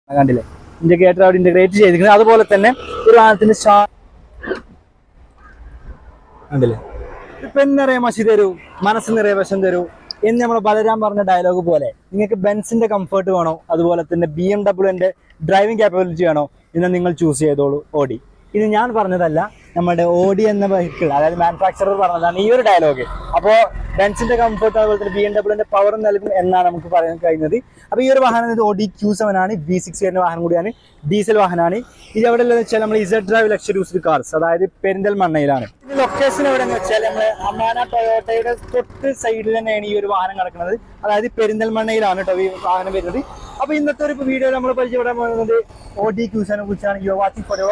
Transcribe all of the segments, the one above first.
കണ്ടില്ലേ ഇൻഡിക്കേറ്റർ അവിടെ ഇന്റഗ്രേറ്റ് ചെയ്തിരിക്കുന്നത് അതുപോലെ തന്നെ ഒരു വാഹനത്തിന്റെ ഷാ കണ്ടില്ലേ ഇപ്പൊ എന്നറിയാം മഷി തരൂ മനസ്സ് നിറയെ വശം തരൂ എന്ന് നമ്മൾ ബലരാം പറഞ്ഞ ഡയലോഗ് പോലെ നിങ്ങൾക്ക് ബെൻസിന്റെ കംഫർട്ട് വേണോ അതുപോലെ തന്നെ ബി എം ഡബ്ല്യുന്റെ ഡ്രൈവിംഗ് കാപ്പബിലിറ്റി വേണോ എന്ന് നിങ്ങൾ ചൂസ് ചെയ്തോളൂ ഓടി ഇത് ഞാൻ പറഞ്ഞതല്ല നമ്മുടെ ഓഡി എന്ന വെഹിക്കിൾ അതായത് മാനുഫാക്ചറർ പറഞ്ഞതാണ് ഈ ഒരു ഡയലോഗ് അപ്പോൾ ബെൻസിന്റെ കംഫർട്ട് അതുപോലെ തന്നെ ബി എം ഡബ്ല്യുന്റെ പവർ നൽകും എന്നാണ് നമുക്ക് പറയാൻ കഴിയുന്നത് അപ്പോൾ ഈ ഒരു വാഹനം ഓഡി ക്യൂ സെവൻ ആണ് വി സിക്സ് വരുന്ന വാഹനം കൂടിയാണ് ഡീസൽ വാഹനമാണ് ഇത് എവിടെ ഉള്ളതെന്ന് വെച്ചാൽ നമ്മൾ Z drive luxury used cars അതായത് പെരിന്തൽമണ്ണയിലാണ് ഇത് ലൊക്കേഷൻ എവിടെയെന്ന് വെച്ചാൽ നമ്മൾ അമാന ടൊയോട്ടയുടെ തൊട്ട് സൈഡിൽ തന്നെയാണ് ഈ ഒരു വാഹനം കിടക്കുന്നത് അതായത് പെരിന്തൽമണ്ണയിലാണ് കേട്ടോ ഈ വാഹനം വരുന്നത് അപ്പോൾ ഇന്നത്തെ ഒരു വീഡിയോ നമ്മൾ പരിചയപ്പെടാൻ പോകുന്നത് ഓഡി ക്യൂസിനെ കുറിച്ചാണ് യു വാച്ചിങ് ഫോർ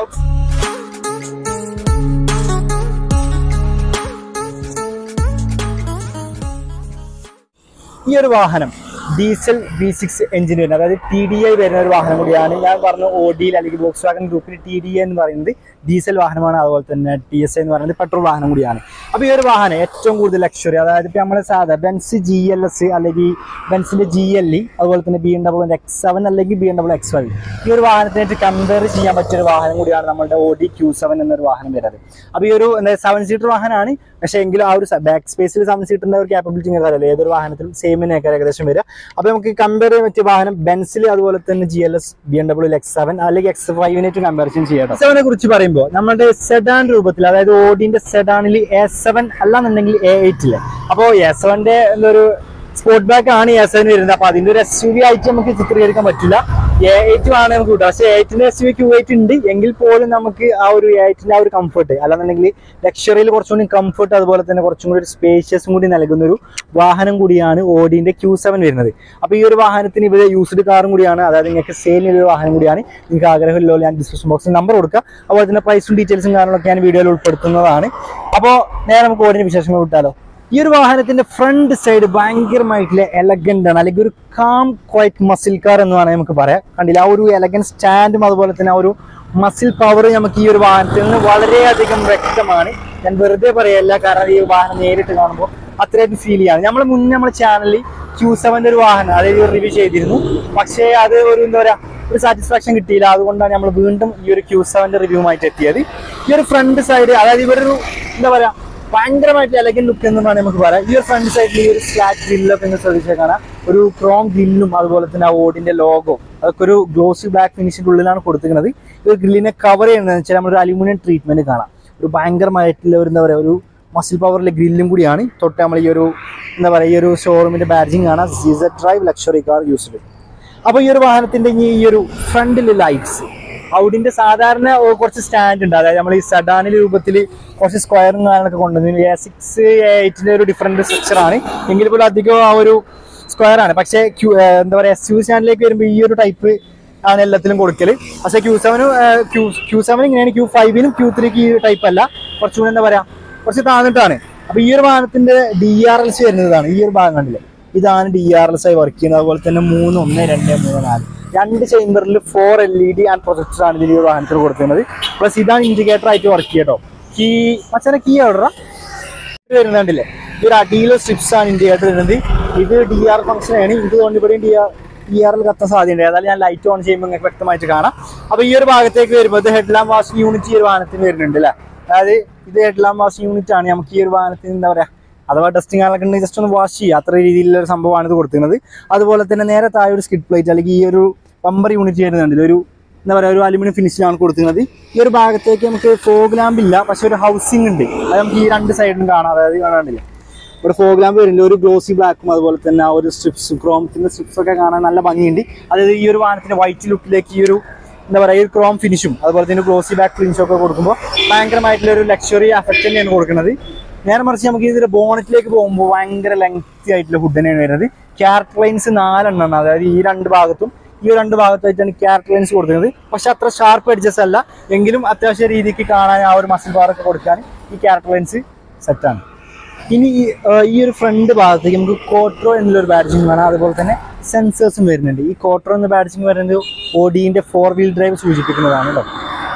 ഈ ഒരു വാഹനം ഡീസൽ വി സിക്സ് എഞ്ചിൻ വരുന്നത് അതായത് ടി ഡി ഐ വരുന്ന ഒരു വാഹനം കൂടിയാണ് ഞാൻ പറഞ്ഞ ഓഡിയിൽ അല്ലെങ്കിൽ ബോക്സ് വാഗൻ ഗ്രൂപ്പിൽ ടി ഡി ഐ എന്ന് പറയുന്നത് ഡീസൽ വാഹനമാണ് അതുപോലെ തന്നെ ടി എസ് ഐ എന്ന് പറയുന്നത് പെട്രോൾ വാഹനം കൂടിയാണ് അപ്പോൾ ഈ ഒരു വാഹനം ഏറ്റവും കൂടുതൽ ലക്ഷറി അതായത് ഇപ്പോൾ നമ്മൾ സാധാ ബെൻസ് ജി എൽ എസ് അല്ലെങ്കിൽ ബെൻസിന്റെ ജി എൽ ഇ അതുപോലെ തന്നെ B M W X seven അല്ലെങ്കിൽ B M W X five ഈ ഒരു വാഹനത്തിനായിട്ട് കമ്പയർ ചെയ്യാൻ പറ്റിയ ഒരു വാഹനം കൂടിയാണ് നമ്മുടെ ഓഡി ക്യൂ സെവൻ എന്നൊരു വാഹനം വരുന്നത് അപ്പോൾ ഈ ഒരു എന്താ സെവൻ സീറ്റർ വാഹനമാണ് പക്ഷേ എങ്കിലും ആ ഒരു ബാക്ക് സ്പേസിൽ സെവൻ സീറ്ററിന്റെ ഒരു ക്യാപ്പബിലിറ്റി നിങ്ങൾക്ക് അറിയില്ല ഏതൊരു വാഹനത്തിലും സെയിമിനേക്കാൾ ഏകദേശം വരിക അപ്പോൾ നമുക്ക് കമ്പയർ ചെയ്യാൻ പറ്റിയ വാഹനം ബെൻസിൽ അതുപോലെ തന്നെ G L S B M W X seven അല്ലെങ്കിൽ എക്സ് ഫൈവിനായിട്ട് കമ്പാരിസൺ ചെയ്യാം സെവനെ കുറിച്ച് പറയുമ്പോൾ നമ്മുടെ സെഡാൻ രൂപത്തിൽ അതായത് ഓഡിന്റെ സെഡാനിൽ എ സെവൻ അല്ലാന്നുണ്ടെങ്കിൽ എ എയ്റ്റില് അപ്പോൾ എ സെവന്റെ എന്തൊരു സ്പോർട്ട് ബാക്ക് ആണ് എ സെവൻ വരുന്നത് അപ്പൊ അതിന്റെ ഒരു എസ് യു വി ആയിട്ട് നമുക്ക് ചിത്രീകരിക്കാൻ പറ്റില്ല എ എയ്റ്റ് ആണ് നമുക്ക് കിട്ടുക പക്ഷേ എയ്റ്റിന്റെ എസ് യു ക്യൂ എയ്റ്റ് ഉണ്ട് എങ്കിൽ പോലും നമുക്ക് ആ ഒരു എയ്റ്റിന്റെ ആ ഒരു കംഫർട്ട് അല്ലാന്നുണ്ടെങ്കിൽ ലക്ഷറിയിൽ കുറച്ചുകൂടി കംഫർട്ട് അതുപോലെ തന്നെ കുറച്ചും കൂടി ഒരു സ്പേഷ്യസും കൂടി നൽകുന്ന ഒരു വാഹനം കൂടിയാണ് ഓഡിന്റെ ക്യൂ സെവൻ വരുന്നത് അപ്പൊ ഈ ഒരു വാഹനത്തിന് ഇവിടെ യൂസ്ഡ് കാറും കൂടിയാണ് അതായത് നിങ്ങൾക്ക് സെയിൽ ഒരു വാഹനം കൂടിയാണ് നിങ്ങൾക്ക് ആഗ്രഹമില്ലോ ഞാൻ ഡിസ്ക്രിപ്ഷൻ ബോക്സിൽ നമ്പർ കൊടുക്കുക അതുപോലെ തന്നെ പ്രൈസും ഡീറ്റെയിൽസും കാര്യങ്ങളൊക്കെ ഞാൻ വീഡിയോയിൽ ഉൾപ്പെടുത്തുന്നതാണ് അപ്പോൾ നേരെ നമുക്ക് ഓടിന്റെ വിശേഷങ്ങൾ വിട്ടാലോ ഈ ഒരു വാഹനത്തിന്റെ ഫ്രണ്ട് സൈഡ് ഭയങ്കരമായിട്ടുള്ള എലഗന്റ് ആണ് അല്ലെങ്കിൽ ഒരു കാം ക്വൈറ്റ് മസിൽ കാർ എന്ന് വേണമെങ്കിൽ നമുക്ക് പറയാം കണ്ടില്ല ആ ഒരു എലഗൻ സ്റ്റാൻഡും അതുപോലെ തന്നെ ആ ഒരു മസിൽ പവർ നമുക്ക് ഈ ഒരു വാഹനത്തിൽ നിന്ന് വളരെയധികം വ്യക്തമാണ് ഞാൻ വെറുതെ പറയല്ല കാരണം ഈ വാഹനം നേരിട്ട് കാണുമ്പോൾ അത്രയായിട്ട് ഫീൽ ചെയ്യാണ് നമ്മൾ മുന്നേ നമ്മുടെ ചാനലിൽ ക്യൂ സെവന്റെ ഒരു വാഹനം അതായത് റിവ്യൂ ചെയ്തിരുന്നു പക്ഷേ അത് ഒരു എന്താ പറയാ ഒരു സാറ്റിസ്ഫാക്ഷൻ കിട്ടിയില്ല അതുകൊണ്ടാണ് നമ്മൾ വീണ്ടും ഈ ഒരു ക്യൂ സെവന്റെ റിവ്യൂമായിട്ട് എത്തിയത് ഈ ഒരു ഫ്രണ്ട് സൈഡ് അതായത് ഇവരൊരു എന്താ പറയാ ഭയങ്കരമായിട്ട് എലഗൻ ലുക്ക് എന്ന് വേണമെങ്കിൽ നമുക്ക് പറയാം ഈ ഒരു ഫ്രണ്ട് സൈഡിൽ ഈ ഒരു സ്ലാറ്റ് ഗ്രില്ലൊക്കെ ഒന്ന് ശ്രദ്ധിച്ചാൽ കാണാം ഒരു ക്രോം ഗ്രില്ലും അതുപോലെ തന്നെ ആ ഓടിന്റെ ലോഗോ അതൊക്കെ ഒരു ഗ്ലോസി ബ്ലാക്ക് ഫിനിഷിന്റെ ഉള്ളിലാണ് കൊടുത്തിരിക്കുന്നത് ഈ ഒരു ഗ്രില്ലിനെ കവർ ചെയ്യുന്നതെന്ന് വെച്ചാൽ നമ്മളൊരു അലുമിനിയം ട്രീറ്റ്മെന്റ് കാണാം ഒരു ഭയങ്കരമായിട്ടുള്ള ഒരു എന്താ പറയുക ഒരു മസിൽ പവറിലെ ഗ്രില്ലും കൂടിയാണ് തൊട്ട് നമ്മൾ ഈ ഒരു എന്താ പറയുക ഈ ഒരു ഷോറൂമിന്റെ ബാഡ്ജിങ് കാണാം സീസ ഡ്രൈവ് ലക്ഷറി കാർ യൂസ്ഡ് അപ്പോൾ ഈ ഒരു വാഹനത്തിന്റെ ഇനി ഈ ഒരു ഫ്രണ്ടിലെ ലൈറ്റ്സ് ഔഡിന്റെ സാധാരണ ഓ, കുറച്ച് സ്റ്റാൻഡ് ഉണ്ട് അതായത് നമ്മൾ ഈ സഡാനിൽ രൂപത്തിൽ കുറച്ച് സ്ക്വയറും കാര്യങ്ങളൊക്കെ കൊണ്ടുവന്നു എ സിക്സ് എ എയ്റ്റിന്റെ ഒരു ഡിഫറെന്റ് സ്ട്രക്ചർ ആണ് എങ്കിൽ പോലും അധികം ആ ഒരു സ്ക്വയർ ആണ് പക്ഷേ ക്യൂ എന്താ പറയുക എസ് യു സ്റ്റാൻഡിലേക്ക് വരുമ്പോൾ ഈ ഒരു ടൈപ്പ് ആണ് എല്ലാത്തിലും കൊടുക്കല് പക്ഷേ ക്യൂ സെവനും ക്യൂ ക്യൂ സെവൻ ഇങ്ങനെയാണ് ക്യൂ ഫൈവിനും ക്യൂ ത്രീക്ക് ഈ ടൈപ്പ് അല്ല കുറച്ചുകൂടി എന്താ പറയാ കുറച്ച് താന്നിട്ടാണ് അപ്പൊ ഈ ഒരു വാഹനത്തിന്റെ ഡി ആർ എൽസ് വരുന്നതാണ് ഈ ഒരു ഭാഗം കണ്ടില്ലേ ഇതാണ് ഡി ആർ എൽസ് ആയി വർക്ക് ചെയ്യുന്നത് അതുപോലെ തന്നെ മൂന്ന് ഒന്ന് രണ്ട് മൂന്ന് നാല് രണ്ട് ചേംബറിൽ four L E D and projector ആണ് ഇതിൽ ഈ ഒരു വാഹനത്തിൽ കൊടുക്കുന്നത് പ്ലസ് ഇതാണ് ഇൻഡിക്കേറ്റർ ആയിട്ട് വർക്ക് ചെയ്യട്ടോ കീ മച്ചാനെ കീ എവിടെ ഇത് വരുന്നുണ്ടല്ലേ ഈ ഒരു അടിയിലെ സ്ട്രിപ്സ് ആണ് ഇൻഡിക്കേറ്റർ വരുന്നത് ഇത് ഡി ആർ ഫംഗ്ഷൻ ആണ് ഇത് കൊണ്ട് ഇവിടെയും ഡി ആർ ഡി ആറിൽ കത്താൻ സാധ്യതയുണ്ട് ഏതായാലും ഞാൻ ലൈറ്റ് ഓൺ ചെയ്യുമ്പോൾ നിങ്ങൾക്ക് വ്യക്തമായിട്ട് കാണാം അപ്പൊ ഈ ഒരു ഭാഗത്തേക്ക് വരുമ്പോൾ ഇത് ഹെഡ് ലാമ്പ് വാഷിംഗ് യൂണിറ്റ് ഈ ഒരു വാഹനത്തിന് വരുന്നുണ്ട് അല്ലേ അതായത് ഇത് ഹെഡ് ലാമ്പ് വാഷിംഗ് യൂണിറ്റ് ആണ് നമുക്ക് ഈ ഒരു വാഹനത്തിന് എന്താ പറയാ അഥവാ ഡസ്റ്റിംഗ് ആളൊക്കെ ഉണ്ടെങ്കിൽ ജസ്റ്റ് ഒന്ന് വാഷ് ചെയ്യുക അത്ര രീതിയിലുള്ള ഒരു സംഭവമാണ് ഇത് കൊടുക്കുന്നത് അതുപോലെ തന്നെ നേരെ താഴെ ഒരു സ്കിഡ് പ്ലേറ്റ് അല്ലെങ്കിൽ ഈ ഒരു ബമ്പർ യൂണിറ്റ് വരുന്നുണ്ട് ഇതൊരു എന്താ പറയുക ഒരു അലുമിനിയം ഫിനിഷിലാണ് കൊടുക്കുന്നത് ഈ ഒരു ഭാഗത്തേക്ക് നമുക്ക് ഫോഗ് ലാമ്പ് ഇല്ല പക്ഷെ ഒരു ഹൗസിംഗ് ഉണ്ട് അത് നമുക്ക് ഈ രണ്ട് സൈഡിലും കാണാം അതായത് കാണാണ്ടില്ല ഇവിടെ ഫോഗ് ലാമ്പ് വരുന്നുണ്ട് ഒരു ഗ്ലോസി ബ്ലാക്കും അതുപോലെ തന്നെ ആ ഒരു സ്ട്രിപ്സ് ക്രോമത്തിന്റെ സ്ട്രിപ്സ് ഒക്കെ കാണാൻ നല്ല ഭംഗിയുണ്ട് അതായത് ഈ ഒരു വാഹനത്തിന്റെ വൈറ്റ് ലുക്കിലേക്ക് ഈ ഒരു എന്താ പറയുക ഈ ഒരു ക്രോം ഫിനിഷും അതുപോലെ തന്നെ ഗ്ലോസി ബാക്ക് ഫിനിഷും ഒക്കെ കൊടുക്കുമ്പോൾ ഭയങ്കരമായിട്ടുള്ള ഒരു ലക്ഷറി എഫക്റ്റ് തന്നെയാണ് കൊടുക്കുന്നത് നേരെ മറിച്ച് നമുക്ക് ഇതിന്റെ ബോണറ്റിലേക്ക് പോകുമ്പോൾ ഭയങ്കര ലെങ്തി ആയിട്ടുള്ള ഫുഡ് തന്നെയാണ് വരുന്നത് ക്യാരക്ടർ ലൈൻസ് നാലെണ്ണമാണ് അതായത് ഈ രണ്ട് ഭാഗത്തും ഈ രണ്ട് ഭാഗത്തായിട്ടാണ് ക്യാരക്ടർ ലൈൻസ് കൊടുക്കുന്നത് പക്ഷെ അത്ര ഷാർപ്പ് എഡ്ജസ് അല്ല എങ്കിലും അത്യാവശ്യ രീതിക്ക് കാണാൻ ആ ഒരു മസിൽ ബാർ ഒക്കെ കൊടുക്കാൻ ഈ ക്യാരക്ടർ ലൈൻസ് സെറ്റാണ് ഇനി ഈ ആ, ഈ ഒരു ഫ്രണ്ട് ഭാഗത്തേക്ക് നമുക്ക് കോട്രോ എന്നുള്ളൊരു ബാഡ്ജിങ് വേണം അതുപോലെ തന്നെ സെൻസേഴ്സും വരുന്നുണ്ട് ഈ കോട്രോ എന്ന ബാഡ്ജിങ് വരുന്നത് ഓഡിന്റെ ഫോർ വീൽ ഡ്രൈവ് സൂചിപ്പിക്കുന്നതാണ് കേട്ടോ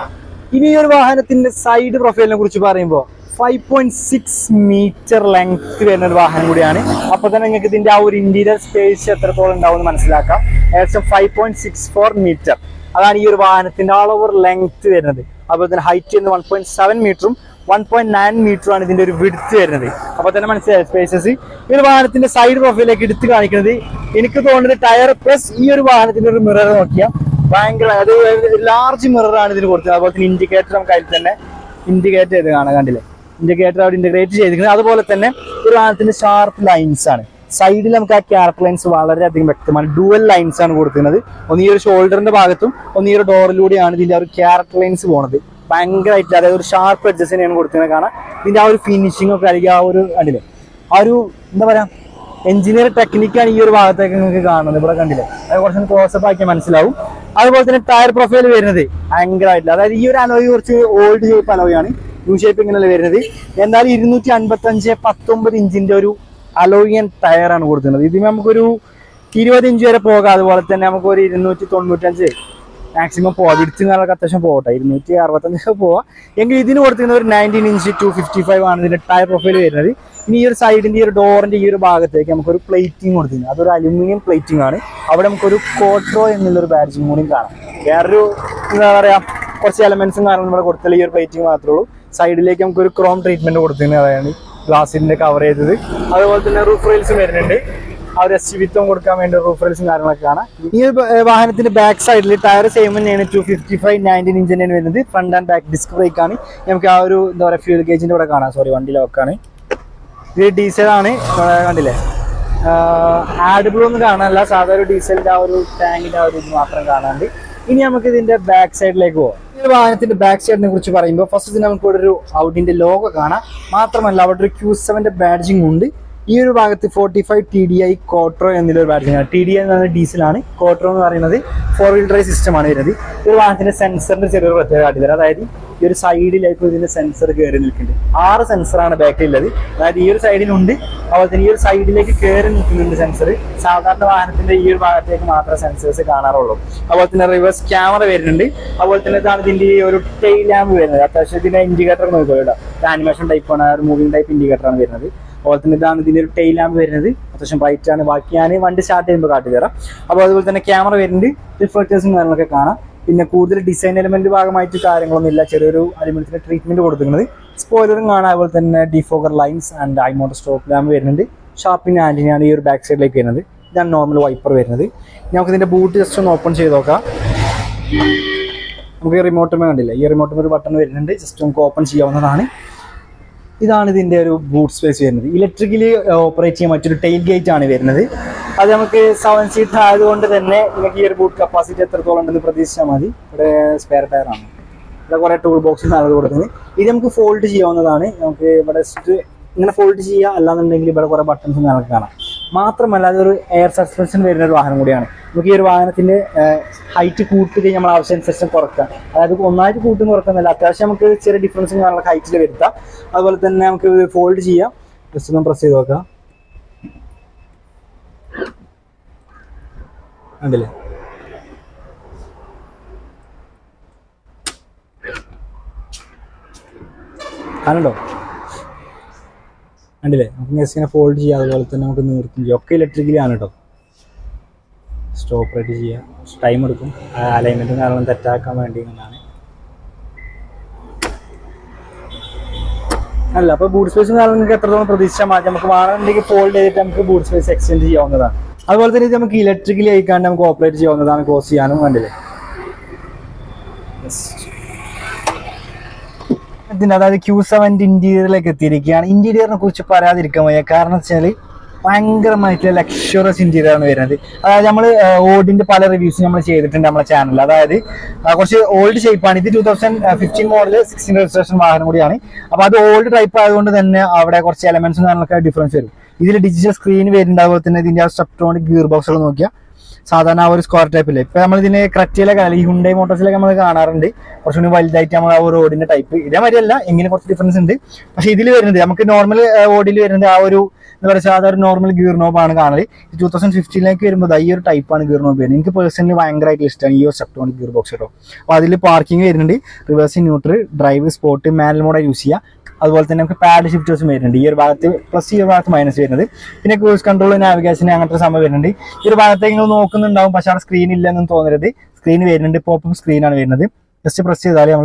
ഇനി ഈ ഒരു വാഹനത്തിന്റെ സൈഡ് പ്രൊഫൈലിനെ കുറിച്ച് പറയുമ്പോൾ five point six metre length വരുന്ന ഒരു വാഹനം കൂടിയാണ് അപ്പൊ തന്നെ നിങ്ങൾക്ക് ഇതിന്റെ ആ ഒരു ഇന്റീരിയർ സ്പേസ് എത്രത്തോളം ഉണ്ടാവും എന്ന് മനസ്സിലാക്കാം ഏകദേശം five point six four metre അതാണ് ഈ ഒരു വാഹനത്തിന്റെ ഓൾ ഓവർ ലെങ്ത് വരുന്നത് അതുപോലെ തന്നെ ഹൈറ്റ് എന്ന് വൺ പോയിന്റ് സെവൻ മീറ്ററും വൺ പോയിന്റ് നയൻ മീറ്ററും ആണ് ഇതിന്റെ ഒരു വിടുത്ത് വരുന്നത് അപ്പൊ തന്നെ മനസ്സിലായി സ്പേസസ് ഈ ഒരു വാഹനത്തിന്റെ സൈഡ് പ്രൊഫൈലേക്ക് എടുത്ത് കാണിക്കുന്നത് എനിക്ക് തോന്നുന്നത് ടയർ പ്ലസ് ഈ ഒരു വാഹനത്തിന്റെ ഒരു മിറർ നോക്കിയാൽ ഭയങ്കര അത് ലാർജ് മിറർ ആണ് ഇതിന് കൊടുത്തത് അതുപോലെ തന്നെ ഇൻഡിക്കേറ്റർ നമുക്ക് അതിൽ തന്നെ ഇൻഡിക്കേറ്റ് ചെയ്ത് കാണാൻ കണ്ടില്ലേ ഇൻഡിക്കേറ്റർ അവിടെ ഇന്റഗ്രേറ്റ് ചെയ്തിരിക്കുന്നത് അതുപോലെ തന്നെ ഒരു വാഹനത്തിന്റെ ഷാർപ്പ് ലൈൻസ് ആണ് സൈഡിൽ നമുക്ക് ആ ക്യാരക്ടർ ലൈൻസ് വളരെയധികം വ്യക്തമാണ് ഡുവൽ ലൈൻസ് ആണ് കൊടുക്കുന്നത് ഒന്ന് ഈ ഒരു ഷോൾഡറിന്റെ ഭാഗത്തും ഒന്ന് ഈ ഒരു ഡോറിലൂടെയാണ് ഇതിന്റെ ആ ഒരു ക്യാരക്ടർ ലൈൻസ് പോണത് ഭയങ്കരമായിട്ട് അതായത് ഒരു ഷാർപ്പ് എഡ്ജസ് തന്നെയാണ് കൊടുക്കുന്നത് കാണാം ഇതിന്റെ ആ ഒരു ഫിനിഷിംഗ് ഒക്കെ അല്ലെങ്കിൽ ആ ഒരു കണ്ടില്ലേ ആ ഒരു എന്താ പറയാ എഞ്ചിനീയർ ടെക്നിക്കാണ് ഈ ഒരു ഭാഗത്തേക്ക് നിങ്ങൾക്ക് കാണുന്നത് ഇവിടെ കണ്ടില്ലേ അത് കുറച്ച് ക്ലോസപ്പ് ആക്കിയാൽ മനസ്സിലാവും അതുപോലെ തന്നെ ടയർ പ്രൊഫൈൽ വരുന്നത് ഭയങ്കരമായിട്ടില്ല അതായത് ഈ ഒരു അലോയ് കുറച്ച് ഓൾഡ് ഷേപ്പ് അലോയാണ് ന്യൂ ഷേപ്പ് ഇങ്ങനെയല്ല വരുന്നത് എന്നാൽ ഇരുന്നൂറ്റി അൻപത്തി അഞ്ച് പത്തൊമ്പത് ഇഞ്ചിന്റെ ഒരു അലോയിയൻ ടയറാണ് കൊടുക്കുന്നത് ഇതിന് നമുക്കൊരു ഇരുപത് ഇഞ്ച് വരെ പോകാം അതുപോലെ തന്നെ നമുക്ക് ഒരു ഇരുന്നൂറ്റി തൊണ്ണൂറ്റഞ്ച് മാക്സിമം പോവാം വിടുത്തും കാലൊക്കെ അത്യാവശ്യം പോകട്ടെ ഇരുന്നൂറ്റി അറുപത്തഞ്ചൊക്കെ പോവാം എങ്കിൽ ഇതിന് കൊടുത്തിരുന്ന ഒരു nineteen inch two fifty five ആണ് ഇതിന്റെ ടയർ പ്രൊഫൈൽ വരുന്നത് ഇനി ഈ ഒരു സൈഡിന്റെ ഈ ഒരു ഡോറിന്റെ ഈ ഒരു ഭാഗത്തേക്ക് നമുക്കൊരു പ്ലേറ്റിംഗ് കൊടുത്തിരുന്നു അതൊരു അലുമിനിയം പ്ലേറ്റിംഗ് ആണ് അവിടെ നമുക്കൊരു കോട്രോ എന്നുള്ളൊരു ബാഡ്ജിങ് കൂടിയും കാണാം വേറൊരു എന്താ പറയാ കുറച്ച് എലമെന്റ്സും കാരണം നമ്മൾ കൊടുത്തില്ല ഈ ഒരു പ്ലേറ്റിംഗ് മാത്രമേ ഉള്ളൂ സൈഡിലേക്ക് നമുക്കൊരു ക്രോം ട്രീറ്റ്മെന്റ് കൊടുത്തിരുന്നത് അതാണ് ഗ്ലാസിന്റെ കവർ ചെയ്തത് അതുപോലെ തന്നെ റൂഫ് റെയിൽസും വരുന്നുണ്ട് ആ ഒരു എസ്റ്റിവിത്വം കൊടുക്കാൻ വേണ്ടി റൂഫ് റെയിൽസും കാര്യങ്ങളൊക്കെ കാണാം ഈ ഒരു ബ- ഏർ വാഹനത്തിന്റെ ബാക്ക് സൈഡിൽ ടയർ സെയിം തന്നെയാണ് two fifty five nineteen inch തന്നെയാണ് വരുന്നത് front and back disc brake ആണ് നമുക്ക് ആ ഒരു എന്താ പറയുക ഫ്യൂൽ ഗേജിന്റെ ഇവിടെ കാണാം സോറി വണ്ടി ലോക്കാണ് ഇത് ഡീസൽ ആണ് ഇവിടെ കണ്ടില്ലേ ആഡ് ബ്ലൂ ഒന്നും കാണാനല്ല സാധാരണ ഒരു ഡീസലിന്റെ ആ ഒരു ടാങ്കിന്റെ ആ ഒരു ഇത് മാത്രം കാണാണ്ട് ഇനി നമുക്ക് ഇതിന്റെ ബാക്ക് സൈഡിലേക്ക് പോകാം ഈ ഒരു വാഹനത്തിന്റെ ബാക്ക് സൈഡിനെ കുറിച്ച് പറയുമ്പോൾ ഫസ്റ്റ് ഇതിന് നമുക്ക് ഇവിടെ ഒരു ഔഡിന്റെ ലോഗോ കാണാം മാത്രമല്ല അവിടെ ഒരു ക്യൂ സെവന്റെ ബാഡ്ജിങ് ഉണ്ട് ഈ ഒരു ഭാഗത്ത് forty five T D I കോട്രോ എന്നുള്ള ബാറ്ററി ആണ് ടി ഡി ഐ എന്ന് പറയുന്നത് ഡീസലാണ് കോട്രോ എന്ന് പറയുന്നത് ഫോർ വീൽ ഡ്രൈവ് സിസ്റ്റം ആണ് വരുന്നത് ഈ ഒരു വാഹനത്തിന്റെ സെൻസറിന്റെ ചെറിയൊരു പ്രത്യേകത കാട്ടിത്തരാം അതായത് ഈ ഒരു സൈഡിലേക്ക് ഇതിന്റെ സെൻസർ കയറി നിൽക്കുന്നുണ്ട് ആറ് സെൻസറാണ് ബാക്കിലുള്ളത് അതായത് ഈ ഒരു സൈഡിലുണ്ട് അതുപോലെ തന്നെ ഈ ഒരു സൈഡിലേക്ക് കയറി നിൽക്കുന്നുണ്ട് സെൻസർ സാധാരണ വാഹനത്തിന്റെ ഈ ഒരു ഭാഗത്തേക്ക് മാത്രമേ സെൻസേഴ്സ് കാണാറുള്ളൂ അതുപോലെ തന്നെ റിവേഴ്സ് ക്യാമറ വരുന്നുണ്ട് അതുപോലെ തന്നെ ഇതാണ് ഇതിന്റെ ഈ ഒരു ടെയിൽ ലാമ്പ് വരുന്നത് അത്യാവശ്യം ഇതിന്റെ ഇൻഡിക്കേറ്റർ നോക്കിക്കോട്ടോ ആനിമേഷൻ ടൈപ്പ് ആണ് ഒരു മൂവിംഗ് ടൈപ്പ് ഇൻഡിക്കേറ്റർ ആണ് വരുന്നത് അതുപോലെ തന്നെ ഇതാണ് ഇതിന്റെ ഒരു ടെയിൽ ലാമ്പ് വരുന്നത് അത്യാവശ്യം ബ്രൈറ്റ് ആണ് ബാക്കി ഞാൻ വണ്ടി സ്റ്റാർട്ട് ചെയ്യുമ്പോൾ കാട്ടി തരാം അപ്പോൾ അതുപോലെ തന്നെ ക്യാമറ വരുന്നുണ്ട് റിഫ്ലക്ടേഴ്സും കാര്യങ്ങളൊക്കെ കാണാം പിന്നെ കൂടുതൽ ഡിസൈൻ എലമെന്റ് ഭാഗമായിട്ട് കാര്യങ്ങളൊന്നും ഇല്ല ചെറിയൊരു അലുമിനിയത്തിന്റെ ട്രീറ്റ്മെന്റ് കൊടുക്കുന്നത് സ്പോയിലറും കാണാം അതുപോലെ തന്നെ ഡിഫോഗർ ലൈൻസ് ആൻഡ് ഐമോട്ടർ സ്റ്റോപ്പ് ലാമ്പ് വരുന്നുണ്ട് ഷാർപ്പിന് ആന്റിനാണ് ഈ ഒരു ബാക്ക് സൈഡിലേക്ക് വരുന്നത് ഇതാണ് നോർമൽ വൈപ്പർ വരുന്നത് ഇനി നമുക്ക് ഇതിന്റെ ബൂട്ട് ജസ്റ്റ് ഒന്ന് ഓപ്പൺ ചെയ്ത് നോക്കാം നമുക്ക് ഈ റിമോട്ടുമേ കണ്ടില്ല ഈ റിമോട്ടും ഒരു ബട്ടൺ വരുന്നുണ്ട് ജസ്റ്റ് നമുക്ക് ഓപ്പൺ ചെയ്യാവുന്നതാണ് ഇതാണ് ഇതിന്റെ ഒരു ബൂട്ട് സ്പേസ് വരുന്നത് ഇലക്ട്രിക്കലി ഓപ്പറേറ്റ് ചെയ്യാൻ മറ്റൊരു ടെയിൽ ഗേറ്റ് ആണ് വരുന്നത് അത് നമുക്ക് സെവൻ സീറ്റ് ആയതുകൊണ്ട് തന്നെ നിങ്ങൾക്ക് ഈ ഒരു ബൂട്ട് കപ്പാസിറ്റി എത്രത്തോളം ഉണ്ടെന്ന് പ്രതീക്ഷിച്ചാൽ മതി ഇവിടെ സ്പെയർ ടയർ ആണ് ഇവിടെ കുറെ ടൂൾ ബോക്സ് നൽകി കൊടുക്കുന്നത് ഇത് നമുക്ക് ഫോൾഡ് ചെയ്യാവുന്നതാണ് നമുക്ക് ഇവിടെ just ഇങ്ങനെ ഫോൾഡ് ചെയ്യാം അല്ലാന്നുണ്ടെങ്കിൽ ഇവിടെ കുറെ ബട്ടൺസ് നമുക്ക് കാണാം മാത്രമല്ല അതൊരു എയർ സസ്പെൻഷൻ വരുന്ന ഒരു വാഹനം കൂടിയാണ് നമുക്ക് ഈ ഒരു വാഹനത്തിന്റെ ഹൈറ്റ് കൂട്ടുകയും നമ്മൾ ആവശ്യാനുസരിച്ച് കുറക്കാം അതായത് ഒന്നായിട്ട് കൂട്ടും കുറക്കുന്നില്ല അത്യാവശ്യം നമുക്ക് ചെറിയ ഡിഫറൻസും കാര്യങ്ങളൊക്കെ ഹൈറ്റിൽ വരുത്താം അതുപോലെ തന്നെ നമുക്ക് ഫോൾഡ് ചെയ്യാം ജസ്റ്റ് ഒന്ന് പ്രസ് ചെയ്ത് നോക്കാം കണ്ടില്ലേ കാണണ്ടോ കണ്ടില്ലേ നമുക്ക് ജസ്റ്റ് ഇങ്ങനെ ഫോൾഡ് ചെയ്യാം അതുപോലെ തന്നെ നമുക്ക് നിർത്തും ചെയ്യാം ഒക്കെ ഇലക്ട്രിക്കലി ആണ് കേട്ടോ സ്റ്റോപ്പ് ഓപ്പറേറ്റ് ചെയ്യാം ടൈം എടുക്കും അലൈൻമെന്റും കാരണം തെറ്റാക്കാൻ വേണ്ടി എന്നാണ് അല്ല അപ്പൊ ബൂട്ട് സ്പേസും കാരണം നിങ്ങൾക്ക് എത്രത്തോളം പ്രതീക്ഷിച്ചാൽ മാറ്റി നമുക്ക് വേണമെന്നുണ്ടെങ്കിൽ ഫോൾഡ് ചെയ്തിട്ട് നമുക്ക് ബൂട്ട് സ്പേസ് എക്സ്റ്റെൻഡ് ചെയ്യാവുന്നതാണ് അതുപോലെ തന്നെ ഇത് നമുക്ക് ഇലക്ട്രിക്കലി അയക്കാണ്ട് നമുക്ക് ഓപ്പറേറ്റ് ചെയ്യാവുന്നതാണ് ക്ലോസ് ചെയ്യാനും കണ്ടില്ലേ ഇതിന്റെ അതായത് ക്യൂ സെവൻ്റെ ഇന്റീരിയറിലേക്ക് എത്തിയിരിക്കുകയാണ് ഇന്റീരിയറിനെ കുറിച്ച് പറയാതിരിക്കാൻ വയ്യ കാരണം വെച്ചാൽ ഭയങ്കരമായിട്ടുള്ള ലക്ഷറസ് ഇന്റീരിയർ ആണ് വരുന്നത് അതായത് നമ്മൾ ഓഡിന്റെ പല റിവ്യൂസ് നമ്മൾ ചെയ്തിട്ടുണ്ട് നമ്മുടെ ചാനലിൽ അതായത് ആ, കുറച്ച് ഓൾഡ് ഷേപ്പാണ് ഇത് two thousand fifteen model sixteen registration വാഹനം കൂടിയാണ് അപ്പൊ അത് ഓൾഡ് ടൈപ്പ് ആയതുകൊണ്ട് തന്നെ അവിടെ കുറച്ച് എലമെന്റ്സും കാര്യങ്ങളൊക്കെ ഡിഫറൻസ് വരും ഇതിൽ ഡിജിറ്റൽ സ്ക്രീൻ വരുന്നുണ്ട് അതുപോലെ തന്നെ ഇതിന്റെ ആ സ്ട്രപ്റ്റോണിക് ഗിയർ ബോക്സുകൾ നോക്കിയാൽ സാധാരണ ആ ഒരു സ്ക്വയർ ടൈപ്പില്ലേ ഇപ്പൊ നമ്മൾ ഇതിന് ക്രറ്റിയിലൊക്കെ അല്ലെങ്കിൽ ഹുണ്ടൈ മോട്ടോഴ്സിലൊക്കെ നമ്മൾ കാണാറുണ്ട് കുറച്ചുകൂടി വലുതായിട്ട് നമ്മൾ ആ ഒരു റോഡിന്റെ ടൈപ്പ് ഇതേമാതിരിയല്ല എങ്ങനെ കുറച്ച് ഡിഫറൻസ് ഉണ്ട് പക്ഷെ ഇതിൽ വരുന്നത് നമുക്ക് നോർമൽ ഓടിയിൽ വരുന്നത് ആ ഒരു എന്താ പറയുക സാധാരണ നോർമൽ ഗിയർ നോബ് ആണ് കാണല് ടൂ തൗസൻഡ് ഫിഫ്റ്റീനിലേക്ക് വരുമ്പോൾ ദാ ഈ ഒരു ടൈപ്പാണ് ഗിയർ നോബ് വരുന്നത് എനിക്ക് പേഴ്സണലി ഭയങ്കരമായിട്ട് ഇഷ്ടമാണ് ഈ ഒരു സെപ്റ്റോണിക് ഗിയർ ബോക്സ് കേട്ടോ അപ്പോൾ അതിൽ പാർക്കിംഗ് വരുന്നുണ്ട് reverse neutral drive sport manual mode use ചെയ്യാം അതുപോലെ തന്നെ നമുക്ക് പാഡ് ഷിഫ്റ്റേഴ്സും വരുന്നുണ്ട് ഈ ഒരു ഭാഗത്ത് പ്ലസ് ഈ ഒരു ഭാഗത്ത് മൈനസ് വരുന്നത് പിന്നെ ക്രൂസ് കൺട്രോൾ നാവിഗേഷൻ അങ്ങനത്തെ സംഭവം വരുന്നുണ്ട് ഈ ഒരു ഭാഗത്തേക്ക് നിങ്ങൾ നോക്കുന്നുണ്ടാവും പക്ഷെ അവിടെ സ്ക്രീൻ ഇല്ലെന്നും തോന്നരുത് സ്ക്രീൻ വരുന്നുണ്ട് പോപ്പ് സ്ക്രീനാണ് വരുന്നത് ജസ്റ്റ് പ്രസ് ചെയ്താൽ നമ്മൾ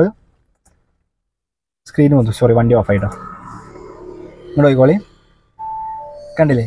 സ്ക്രീൻ വന്നു സോറി വണ്ടി ഓഫ് ആയിട്ടോ ഇങ്ങോട്ട് പോയിക്കോളി കണ്ടില്ലേ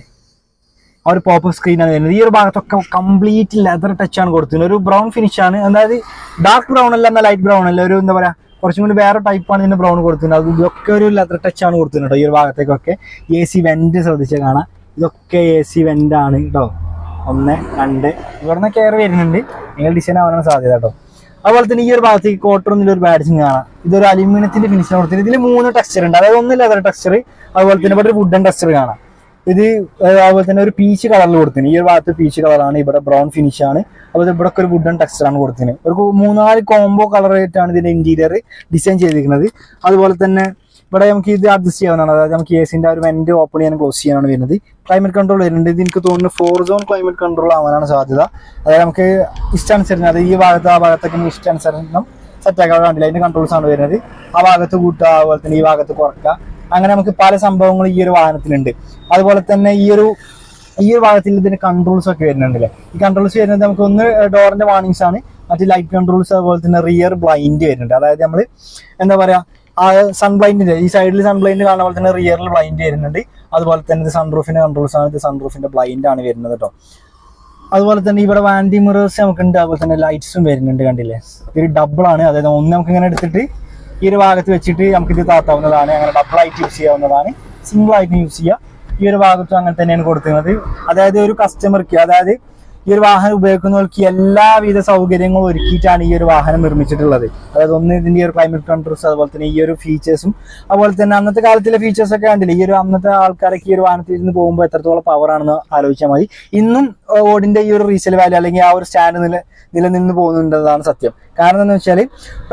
ആ ഒരു പോപ്പ് സ്ക്രീനാണ് വരുന്നത് ഈ ഒരു ഭാഗത്തൊക്കെ കംപ്ലീറ്റ് ലെതർ ടച്ച് ആണ് കൊടുത്തിരുന്നത് ഒരു ബ്രൗൺ ഫിനിഷ് ആണ് അതായത് ഡാർക്ക് ബ്രൗൺ അല്ല എന്നാൽ ലൈറ്റ് ബ്രൗൺ അല്ല ഒരു എന്താ പറയാ കുറച്ചും കൂടി വേറെ ടൈപ്പാണ് ഇതിന്റെ ബ്രൗൺ കൊടുത്തിരുന്നത് അത് ഇതൊക്കെ ഒരു ലെതർ ടച്ച് ആണ് കൊടുത്തിരുന്നത് കേട്ടോ ഈ ഒരു ഭാഗത്തേക്കൊക്കെ എ സി വെന്റ് ശ്രദ്ധിച്ചാൽ കാണാം ഇതൊക്കെ എ സി വെന്റ് ആണ് കേട്ടോ ഒന്ന് രണ്ട് ഇവിടുന്ന് കയറി വരുന്നുണ്ട് നിങ്ങൾ ഡിസൈൻ ആവാനാണ് സാധ്യത കേട്ടോ അതുപോലെ തന്നെ ഈ ഒരു ഭാഗത്തേക്ക് കോട്ടർ ഒരു ബാഡ്സിങ് കാണാം ഇതൊരു അലുമിനിയത്തിന്റെ ഫിനിഷ് കൊടുത്തിട്ട് ഇതിൽ മൂന്ന് ടെക്സ്ചർ ഉണ്ട് അതായത് ഒന്ന് ലെതർ ടെക്സ്ചർ അതുപോലെ തന്നെ ഇവിടെ ഒരു വുഡൻ ടെക്സ്ചർ കാണാം ഇത് ഏഹ്, അതുപോലെ തന്നെ ഒരു പീച്ച് കളറിൽ കൊടുത്തിന് ഈ ഒരു ഭാഗത്ത് പീച്ച് കളറാണ് ഇവിടെ ബ്രൗൺ ഫിനിഷ് ആണ് അതുപോലെ ഇവിടെ ഒക്കെ ഒരു വുഡൻ ടെക്സ്ചർ ആണ് കൊടുത്തിന് ഒരു കു- മൂന്നാല് കോംബോ കളർ ആയിട്ടാണ് ഇതിന്റെ ഇന്റീരിയർ ഡിസൈൻ ചെയ്തിരിക്കുന്നത് അതുപോലെ തന്നെ ഇവിടെ നമുക്ക് ഇത് അഡ്ജസ്റ്റ് ചെയ്യാവുന്നതാണ് അതായത് നമുക്ക് എ സിന്റെ ഒരു വെന്റ് ഓപ്പൺ ചെയ്യാൻ ക്ലോസ് ചെയ്യാനാണ് വരുന്നത് ക്ലൈമറ്റ് കൺട്രോൾ വരുന്നുണ്ട് ഇത് എനിക്ക് തോന്നുന്നു ഫോർ സോൺ ക്ലൈമറ്റ് കൺട്രോൾ ആവാനാണ് സാധ്യത അതായത് നമുക്ക് ഇഷ്ടാനുസരണം അതായത് ഈ ഭാഗത്ത് ആ ഭാഗത്തൊക്കെ നമുക്ക് ഇഷ്ടാനുസരണം സെറ്റ് ആക്കാൻ കണ്ടില്ല അതിന്റെ കൺട്രോൾസ് ആണ് വരുന്നത് ആ ഭാഗത്ത് കൂട്ടുക അതുപോലെ തന്നെ ഈ ഭാഗത്ത് കുറക്കുക അങ്ങനെ നമുക്ക് പല സംഭവങ്ങളും ഈ ഒരു വാഹനത്തിലുണ്ട് അതുപോലെ തന്നെ ഈ ഒരു ഈ ഒരു ഭാഗത്തിൽ ഇതിന് കൺട്രോൾസ് ഒക്കെ വരുന്നുണ്ടല്ലേ ഈ കൺട്രോൾസ് വരുന്നത് നമുക്ക് ഒന്ന് ഡോറിന്റെ വാർണിംഗ്സ് ആണ് മറ്റു ലൈറ്റ് കൺട്രോൾസ് അതുപോലെ തന്നെ റിയർ ബ്ലൈൻഡ് വരുന്നുണ്ട് അതായത് നമ്മൾ എന്താ പറയാ ആ സൺ ബ്ലൈൻഡിന്റെ ഈ സൈഡിൽ സൺ ബ്ലൈൻഡ് കാണുന്ന പോലെ തന്നെ റിയറിൽ ബ്ലൈൻഡ് വരുന്നുണ്ട് അതുപോലെ തന്നെ ഇത് സൺറൂഫിന്റെ കൺട്രോൾസ് ആണ് ഇത് സൺറൂഫിന്റെ ബ്ലൈൻഡ് ആണ് വരുന്നത് കേട്ടോ അതുപോലെ തന്നെ ഇവിടെ വാൻഡി മിറേഴ്സ് നമുക്കുണ്ട് അതുപോലെ തന്നെ ലൈറ്റ്സും വരുന്നുണ്ട് കണ്ടില്ലേ ഇത് ഡബിൾ ആണ് അതായത് ഒന്ന് നമുക്ക് ഇങ്ങനെ എടുത്തിട്ട് ഈ ഒരു ഭാഗത്ത് വെച്ചിട്ട് നമുക്ക് ഇത് താത്താവുന്നതാണ് അങ്ങനെ ഡബിൾ ആയിട്ട് യൂസ് ചെയ്യാവുന്നതാണ് സിംഗിൾ ആയിട്ട് യൂസ് ചെയ്യാം ഈ ഒരു ഭാഗത്തും അങ്ങനെ തന്നെയാണ് കൊടുക്കുന്നത് അതായത് ഒരു കസ്റ്റമർക്ക് അതായത് ഈ ഒരു വാഹനം ഉപയോഗിക്കുന്നവർക്ക് എല്ലാവിധ സൗകര്യങ്ങളും ഒരുക്കിയിട്ടാണ് ഈ ഒരു വാഹനം നിർമ്മിച്ചിട്ടുള്ളത് അതായത് ഒന്ന് ഇതിന്റെ ഈ ഒരു ക്ലൈമറ്റ് കൺട്രോൾസ് അതുപോലെ തന്നെ ഈ ഒരു ഫീച്ചേഴ്സും അതുപോലെ തന്നെ അന്നത്തെ കാലത്തിലെ ഫീച്ചേഴ്സ് ഒക്കെ കണ്ടില്ലേ ഈ ഒരു അന്നത്തെ ആൾക്കാരൊക്കെ ഈ ഒരു വാഹനത്തിൽ ഇരുന്ന് പോകുമ്പോൾ എത്രത്തോളം പവർ ആണെന്ന് ആലോചിച്ചാൽ മതി ഇന്നും ഏഹ്, ഓടിന്റെ ഈ ഒരു റീസെൽ വാല്യൂ അല്ലെങ്കിൽ ആ ഒരു സ്റ്റാൻഡ് നില നിലനിന്ന് പോകുന്നുണ്ടെന്നതാണ് സത്യം കാരണം എന്താണെന്ന് വെച്ചാൽ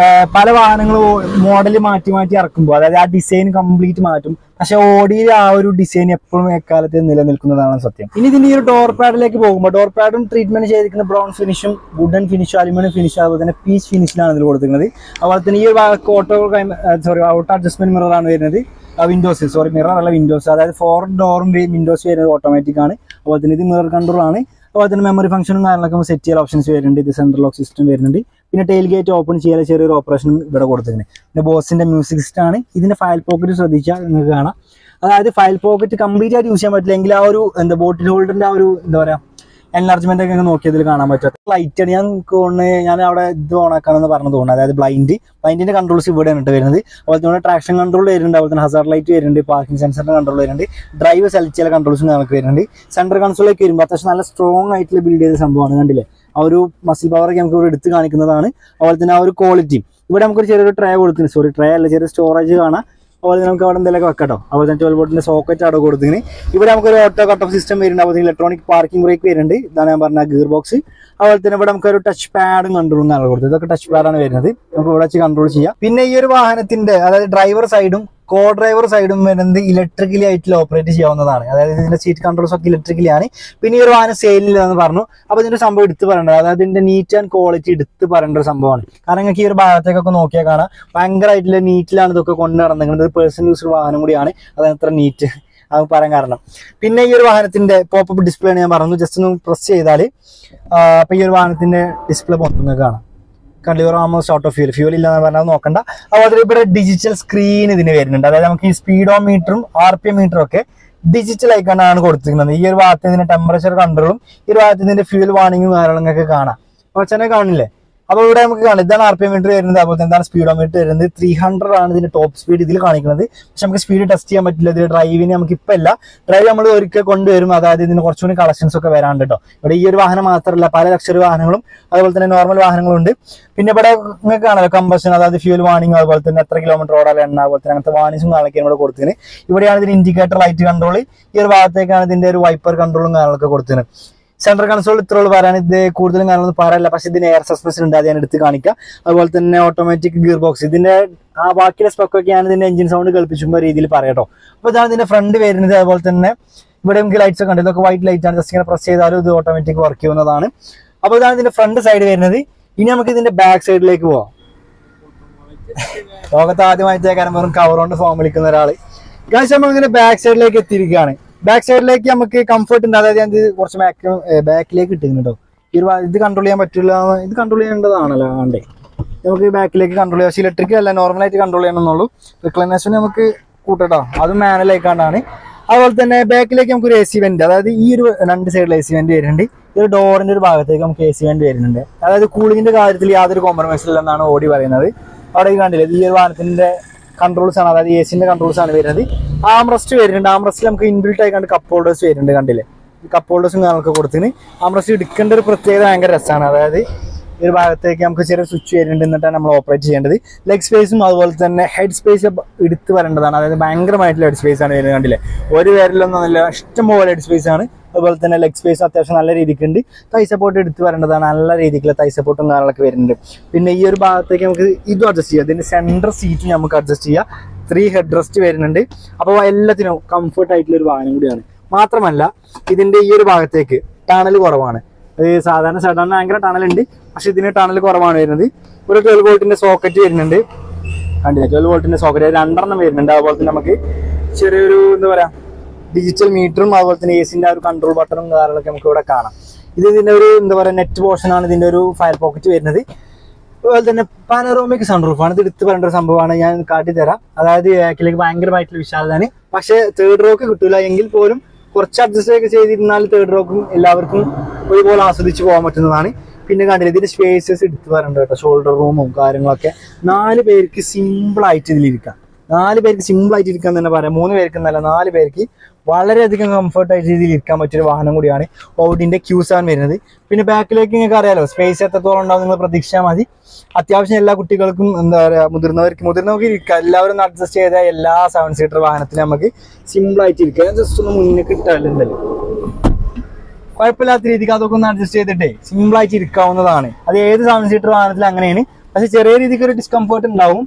പല വാഹനങ്ങളും മോഡൽ മാറ്റി മാറ്റി ഇറക്കുമ്പോൾ അതായത് ആ ഡിസൈൻ കംപ്ലീറ്റ് മാറ്റും പക്ഷെ ഓടിയിൽ ആ ഒരു ഡിസൈൻ എപ്പോഴും എക്കാലത്ത് നിലനിൽക്കുന്നതാണ് സത്യം ഇനി ഇതിന്റെ ഈ ഒരു ഡോർ പാഡിലേക്ക് പോകുമ്പോൾ ഡോർ പാഡും ട്രീറ്റ്മെന്റ് ചെയ്തിരിക്കുന്ന ബ്രൗൺ ഫിനിഷും വുഡൻ ഫിനിഷും അലുമിനിയം ഫിനിഷും അതുപോലെ തന്നെ പീച്ച് ഫിനിഷിലാണ് ഇതിൽ കൊടുക്കുന്നത് അതുപോലെ തന്നെ ഈ ഒരു ഭാഗത്ത് ഓട്ടോ സോറി ഔട്ട് അഡ്ജസ്റ്റ്മെന്റ് മിററാണ് വരുന്നത് വിൻഡോസ് സോറി മിറർ അല്ല വിൻഡോസ് അതായത് ഫോർ ഡോറും വിൻഡോസ് വരുന്നത് ഓട്ടോമാറ്റിക് ആണ് അതുപോലെ തന്നെ ഇത് മിറർ കൺട്രോൾ ആണ് അതുപോലെ തന്നെ മെമ്മറി ഫംഗ്ഷനും കാര്യങ്ങളൊക്കെ നമുക്ക് സെറ്റ് ചെയ്യാൻ ഓപ്ഷൻസ് വരുന്നുണ്ട് ഇത് സെൻട്രൽ ലോക്ക് സിസ്റ്റം വരുന്നുണ്ട് പിന്നെ ടെയിൽ ഗേറ്റ് ഓപ്പൺ ചെയ്യാൻ ചെറിയൊരു ഓപ്പറേഷൻ ഇവിടെ കൊടുത്തിട്ടുണ്ട് പിന്നെ ബോസിന്റെ മ്യൂസിക് സിസ്റ്റം ആണ് ഇതിന്റെ ഫയൽ പോക്കറ്റ് ശ്രദ്ധിച്ചാൽ നിങ്ങൾക്ക് കാണാം അതായത് ഫയൽ പോക്കറ്റ് കംപ്ലീറ്റ് ആയിട്ട് യൂസ് ചെയ്യാൻ പറ്റില്ല എങ്കിൽ ആ ഒരു എന്താ ബോട്ടിൽ ഹോൾഡറിന്റെ ആ ഒരു എന്താ പറയാ എൻലാർജ്മെന്റ് ഒക്കെ നോക്കിയതിൽ കാണാൻ പറ്റും ലൈറ്റ് ആണ് ഞാൻ തോന്നുന്നത് ഞാൻ അവിടെ ഇത് ഓണാക്കാണെന്ന് പറഞ്ഞു തോന്നുന്നു അതായത് ബ്ലൈൻഡ് ബ്ലൈൻഡിന്റെ കൺട്രോൾസ് ഇവിടെ ഉണ്ട് വരുന്നത് അതുപോലെ തന്നെ ട്രാക്ഷൻ കൺട്രോൾ വരുന്നുണ്ട് അതുപോലെ തന്നെ ഹസാർ ലൈറ്റ് വരുന്നുണ്ട് പാർക്കിംഗ് സെൻസറിന്റെ കൺട്രോൾ വരുന്നുണ്ട് ഡ്രൈവ് സെലക്ട് ചെയ്ത കൺട്രോൾസും നമുക്ക് വരുന്നുണ്ട് സെൻട്രൽ കൺസോളിലേക്ക് വരുമ്പോൾ അത്യാവശ്യം നല്ല സ്ട്രോങ് ആയിട്ടുള്ള ബിൽഡ് ചെയ്ത സംഭവമാണ് കണ്ടില്ലേ ആ ഒരു മസിൽ പവർ ഒക്കെ നമുക്ക് ഇവിടെ എടുത്ത് കാണിക്കുന്നതാണ് അതുപോലെ തന്നെ ആ ഒരു ക്വാളിറ്റി ഇവിടെ നമുക്കൊരു ചെറിയൊരു ട്രേ കൊടുത്തിന് സോറി ട്രേ അല്ല ചെറിയ സ്റ്റോറേജ് കാണാം അതുപോലെ തന്നെ നമുക്ക് അവിടെ എന്തെങ്കിലുമൊക്കെ വെക്കട്ടോ അതുപോലെ തന്നെ ട്വൽവ് വോട്ടിന്റെ സോക്കറ്റ് അവിടെ കൊടുത്തിന് ഇവിടെ നമുക്കൊരു ഓട്ടോ കട്ട് ഓഫ് സിസ്റ്റം വരുന്നുണ്ട് അതുപോലെ ഇലക്ട്രോണിക് പാർക്കിംഗ് ബ്രേക്ക് വരുന്നുണ്ട് ഇതാണ് ഞാൻ പറഞ്ഞ ഗിയർ ബോക്സ് അതുപോലെ തന്നെ ഇവിടെ നമുക്കൊരു ടച്ച് പാഡും കൺട്രോളും ആണ് കൊടുത്തത് ഇതൊക്കെ ടച്ച് പാഡാണ് വരുന്നത് നമുക്ക് ഇവിടെ വെച്ച് കൺട്രോൾ ചെയ്യാം പിന്നെ ഈ ഒരു വാഹനത്തിന്റെ അതായത് ഡ്രൈവർ സൈഡും കോ ഡ്രൈവർ സൈഡും വരുന്നത് ഇലക്ട്രിക്കലി ആയിട്ട് ഓപ്പറേറ്റ് ചെയ്യാവുന്നതാണ് അതായത് ഇതിന്റെ സീറ്റ് കൺട്രോൾസ് ഒക്കെ ഇലക്ട്രിക്കലി ആണ് പിന്നെ ഈ ഒരു വാഹനം സെയിലില്ലെന്ന് പറഞ്ഞു അപ്പൊ ഇതിന്റെ സംഭവം എടുത്ത് പറയേണ്ടത് അതായത് ഇതിന്റെ നീറ്റ് ആൻഡ് ക്വാളിറ്റി എടുത്ത് പറയേണ്ട ഒരു സംഭവമാണ് കാരണം നിങ്ങൾക്ക് ഈ ഒരു ഭാഗത്തേക്കൊക്കെ നോക്കിയാൽ കാണാം ഭയങ്കരമായിട്ടുള്ള നീറ്റിലാണ് ഇതൊക്കെ കൊണ്ടു നടന്നിരിക്കുന്നത് പേഴ്സണൽ യൂസ് വാഹനം കൂടിയാണ് അതാണ് ഇത്ര നീറ്റ് അത് പറയാൻ കാരണം പിന്നെ ഈ ഒരു വാഹനത്തിന്റെ പോപ്പപ്പ് ഡിസ്പ്ലേ ഞാൻ പറഞ്ഞു ജസ്റ്റ് ഒന്ന് പ്രസ് ചെയ്താൽ അപ്പൊ ഈ ഒരു വാഹനത്തിന്റെ ഡിസ്പ്ലേ മൊത്തം നിങ്ങൾക്ക് കാണാം കണ്ടിവർ almost out of fuel fuel ഇല്ലെന്ന് പറഞ്ഞാൽ നോക്കണ്ട അതുപോലെ ഇവിടെ ഡിജിറ്റൽ സ്ക്രീൻ ഇതിന് വരുന്നുണ്ട് അതായത് നമുക്ക് ഈ സ്പീഡോ മീറ്ററും ആർ പി എം മീറ്ററും ഒക്കെ ഡിജിറ്റൽ ആയിക്കൊണ്ടാണ് കൊടുത്തിരിക്കുന്നത് ഈ ഒരു ഭാഗത്ത് ഇതിന്റെ ടെമ്പറേച്ചർ കൺട്രോളും ഈ ഒരു ഭാഗത്ത് ഇതിന്റെ ഫ്യൂൽ വാർണിംഗും കാര്യങ്ങളൊക്കെ കാണാം കുറച്ചെന്നെ കാണില്ലേ അപ്പൊ ഇവിടെ നമുക്ക് കാണാം ഇതാണ് ആർ പി എം മീറ്റർ വരുന്നത് അതുപോലെ തന്നെ ഇതാണ് സ്പീഡോമീറ്റർ വരുന്നത് ത്രീ ഹൺഡ്രഡ് ആണ് ഇതിന്റെ ടോപ്പ് സ്പീഡ് ഇതിൽ കാണിക്കുന്നത് പക്ഷെ നമുക്ക് സ്പീഡ് ടെസ്റ്റ് ചെയ്യാൻ പറ്റില്ല ഇതിൽ ഡ്രൈവിന് നമുക്ക് ഇപ്പൊ ഇല്ല ഡ്രൈവ് നമ്മൾ ഒരിക്കൽ കൊണ്ടുവരും അതായത് ഇതിന് കുറച്ചുകൂടി കളക്ഷൻസ് ഒക്കെ വരാണ്ട് കേട്ടോ ഇവിടെ ഈ ഒരു വാഹനം മാത്രമല്ല പല ലക്ഷറി വാഹനങ്ങളും അതുപോലെ തന്നെ നോർമൽ വാഹനങ്ങളും ഉണ്ട് പിന്നെ ഇവിടെ നിങ്ങൾക്ക് കാണാമല്ലോ കമ്പഷൻ അതായത് ഫ്യൂൽ വാണിംഗ് അതുപോലെ തന്നെ എത്ര കിലോമീറ്റർ ഓടാൻ എണ്ണ അതുപോലെ തന്നെ അങ്ങനത്തെ വാണിംഗ്സും കാണിക്കാൻ ഇവിടെ കൊടുത്തതിന് ഇവിടെയാണ് ഇതിന് ഇൻഡിക്കേറ്റർ ലൈറ്റ് കൺട്രോൾ ഈ ഒരു ഭാഗത്തേക്കാണ് ഇതിന്റെ ഒരു വൈപ്പർ കൺട്രോളും കാര്യങ്ങളൊക്കെ കൊടുത്തത് സെൻട്രൽ കൺസോൾ ഇത്രയുള്ള പറയാൻ ഇത് കൂടുതലും കാര്യങ്ങളൊന്നും പറയല്ല പക്ഷെ ഇതിന് എയർ സസ്പെൻഷൻ ഉണ്ട് അത് ഞാൻ എടുത്ത് കാണിക്കാം അതുപോലെ തന്നെ ഓട്ടോമാറ്റിക് ഗിയർ ബോക്സ് ഇതിന്റെ ആ ബാക്കിയുള്ള സ്പെക്കൊക്കെ ഞാൻ ഇതിന്റെ എഞ്ചിൻ സൗണ്ട് കേൾപ്പിച്ചുമ്പോൾ രീതിയിൽ പറയാട്ടോ അപ്പൊ ഇതാണ് ഇതിന്റെ ഫ്രണ്ട് വരുന്നത് അതുപോലെ തന്നെ ഇവിടെ നമുക്ക് ലൈറ്റ്സ് ഒക്കെ ഉണ്ട് ഇതൊക്കെ വൈറ്റ് ലൈറ്റ് ആണ് ജസ്റ്റ് ഇങ്ങനെ പ്രസ് ചെയ്താലും ഇത് ഓട്ടോമാറ്റിക് വർക്ക് ചെയ്യുന്നതാണ് അപ്പൊ ഇതാണ് ഇതിന്റെ ഫ്രണ്ട് സൈഡ് വരുന്നത് ഇനി നമുക്ക് ഇതിന്റെ ബാക്ക് സൈഡിലേക്ക് പോവാം ലോകത്ത് ആദ്യമായിട്ടേക്കാരം വെറും കവർ കൊണ്ട് ഫോം വിളിക്കുന്ന ഒരാള് ഗായ്സ് നമ്മൾ ഇങ്ങനെ ബാക്ക് സൈഡിലേക്ക് എത്തിയിരിക്കുകയാണ് ബാക്ക് സൈഡിലേക്ക് നമുക്ക് കംഫർട്ട് ഉണ്ട് അതായത് ഞാൻ ഇത് കുറച്ച് ബാക്ക് ബാക്കിലേക്ക് ഇട്ടിരുന്നു കേട്ടോ ഈ ഒരു വാ- ഇത് കൺട്രോൾ ചെയ്യാൻ പറ്റില്ല ഇത് കൺട്രോൾ ചെയ്യേണ്ടതാണല്ലോ വേണ്ടേ നമുക്ക് ബാക്കിലേക്ക് കൺട്രോൾ ചെയ്യാം പക്ഷേ ഇലക്ട്രിക് അല്ല നോർമലായിട്ട് കൺട്രോൾ ചെയ്യണമെന്നുള്ളൂ റിക്ലൈനേഷൻ നമുക്ക് കൂട്ടട്ടോ അത് മാനുവൽ ആയിക്കാണ്ടാണ് അതുപോലെ തന്നെ ബാക്കിലേക്ക് നമുക്ക് ഒരു എ സി വെന്റ് അതായത് ഈ ഒരു രണ്ട് സൈഡിൽ എ സി വെന്റ് വരുന്നുണ്ട് ഈ ഒരു ഡോറിന്റെ ഒരു ഭാഗത്തേക്ക് നമുക്ക് എ സി വെന്റ് വരുന്നുണ്ട് അതായത് കൂളിങ്ങിന്റെ കാര്യത്തിൽ യാതൊരു കോംപ്രമൈസ് ഇല്ലെന്നാണ് ഓടി പറയുന്നത് അവിടെ ഈ കണ്ടില്ലേ ഈ ഒരു വാഹനത്തിന്റെ കൺട്രോൾസ് ആണ് അതായത് എ സിന്റെ കൺട്രോൾസ് ആണ് വരുന്നത് ആംറസ്റ്റ് വരുന്നുണ്ട് ആംറസ്റ്റിൽ നമുക്ക് ഇൻബിൽട്ട് ആയിക്കാണ്ട് കപ്പ് ഹോൾഡേഴ്സ് വരുന്നുണ്ട് കണ്ടില്ലേ കപ്പ് ഹോൾഡേഴ്സും കാര്യങ്ങളൊക്കെ കൊടുത്തിന് ആംറസ്റ്റ് എടുക്കേണ്ട ഒരു പ്രത്യേകത ഭയങ്കര രസമാണ് അതായത് ഈ ഒരു ഭാഗത്തേക്ക് നമുക്ക് ചെറിയ സ്വിച്ച് വരുന്നുണ്ട് എന്നിട്ടാണ് നമ്മൾ ഓപ്പറേറ്റ് ചെയ്യേണ്ടത് ലെഗ് സ്പേസും അതുപോലെ തന്നെ ഹെഡ് സ്പേസ് എടുത്ത് വരേണ്ടതാണ് അതായത് ഭയങ്കരമായിട്ടുള്ള ഹെഡ് സ്പേസ് ആണ് വരുന്നത് കണ്ടില്ലേ ഒരു പേരിലൊന്നും നല്ല ഇഷ്ടംപോലെ ഹെഡ് സ്പേസ് ആണ് അതുപോലെ തന്നെ ലെഗ് സ്പേസ് അത്യാവശ്യം നല്ല രീതിക്ക് ഉണ്ട് തൈ സപ്പോർട്ട് എടുത്ത് വരേണ്ടതാണ് നല്ല രീതിക്കുള്ള തൈ സപ്പോർട്ടും കാര്യങ്ങളൊക്കെ വരുന്നുണ്ട് പിന്നെ ഈ ഒരു ഭാഗത്തേക്ക് നമുക്ക് ഇതും അഡ്ജസ്റ്റ് ചെയ്യാം ഇതിന്റെ സെൻട്രൽ സീറ്റും നമുക്ക് അഡ്ജസ്റ്റ് ചെയ്യാം ത്രീ ഹെഡ് റെസ്റ്റ് വരുന്നുണ്ട് അപ്പോൾ എല്ലാത്തിനും കംഫർട്ട് ആയിട്ടുള്ള ഒരു വാഹനം കൂടിയാണ് മാത്രമല്ല ഇതിന്റെ ഈ ഒരു ഭാഗത്തേക്ക് ടണൽ കുറവാണ് അത് സാധാരണ സാധാരണ ഭയങ്കര ടണലുണ്ട് പക്ഷെ ഇതിന് ടണൽ കുറവാണ് വരുന്നത് ഒരു ട്വൽവ് വോൾട്ടിന്റെ സോക്കറ്റ് വരുന്നുണ്ട് കണ്ടില്ല ട്വൽവ് വോൾട്ടിന്റെ സോക്കറ്റ് രണ്ടെണ്ണം വരുന്നുണ്ട് അതുപോലെ തന്നെ നമുക്ക് ചെറിയൊരു എന്താ പറയാ ഡിജിറ്റൽ മീറ്ററും അതുപോലെ തന്നെ എ സിന്റെ ആ ഒരു കൺട്രോൾ ബട്ടണും കാര്യങ്ങളൊക്കെ നമുക്ക് ഇവിടെ കാണാം ഇത് ഇതിന്റെ ഒരു എന്താ പറയാ നെറ്റ് പോർഷൻ ആണ് ഇതിന്റെ ഒരു ഫയൽ പോക്കറ്റ് വരുന്നത് അതുപോലെ തന്നെ പാനറോമിക് സൺറൂഫ് ആണ് ഇത് എടുത്ത് പറയേണ്ട ഒരു സംഭവമാണ് ഞാൻ കാട്ടിത്തരാം അതായത് ബാക്കിലേക്ക് ഭയങ്കരമായിട്ടുള്ള വിശാലതാണ് പക്ഷേ തേർഡ് റോക്ക് കിട്ടൂല എങ്കിൽ പോലും കുറച്ച് അഡ്ജസ്റ്റ് ഒക്കെ ചെയ്തിരുന്നാൽ തേർഡ് റോക്കും എല്ലാവർക്കും ഒരുപോലെ ആസ്വദിച്ച് പോകാൻ പറ്റുന്നതാണ് പിന്നെ കണ്ടില്ല ഇതിന്റെ സ്പേസസ് എടുത്ത് പറയണ്ട കേട്ടോ ഷോൾഡർ റൂമും കാര്യങ്ങളൊക്കെ നാല് പേർക്ക് സിമ്പിൾ ആയിട്ട് ഇതിലിരിക്കാം നാല് പേർക്ക് സിമ്പിൾ ആയിട്ട് ഇരിക്കാൻ തന്നെ പറയാം മൂന്ന് പേർക്ക് എന്നല്ല നാല് പേർക്ക് വളരെയധികം കംഫർട്ട് ആയിട്ട് രീതിയിൽ ഇരിക്കാൻ പറ്റിയ ഒരു വാഹനം കൂടിയാണ് ഓഡിന്റെ ക്യൂ സെവൻ വരുന്നത് പിന്നെ ബാക്കിലേക്ക് നിങ്ങൾക്ക് അറിയാലോ സ്പേസ് എത്രത്തോളം ഉണ്ടാവും നിങ്ങൾ പ്രതീക്ഷിച്ചാൽ മതി അത്യാവശ്യം എല്ലാ കുട്ടികൾക്കും എന്താ പറയാ മുതിർന്നവർക്ക് മുതിർന്നവർക്ക് ഇരിക്കാം എല്ലാവരും അഡ്ജസ്റ്റ് ചെയ്ത എല്ലാ സെവൻ സീറ്റർ വാഹനത്തിലും നമുക്ക് സിമ്പിൾ ആയിട്ട് ഇരിക്കാം ജസ്റ്റ് ഒന്ന് മുന്നേ കിട്ടാറുണ്ടല്ലോ കുഴപ്പമില്ലാത്ത രീതിക്ക് അതൊക്കെ ഒന്ന് അഡ്ജസ്റ്റ് ചെയ്തിട്ടേ സിമ്പിൾ ആയിട്ട് ഇരിക്കാവുന്നതാണ് അത് ഏത് സെവൻ സീറ്റർ വാഹനത്തിൽ അങ്ങനെയാണ് പക്ഷെ ചെറിയ രീതിക്ക് ഒരു ഡിസ്കംഫർട്ട് ഉണ്ടാവും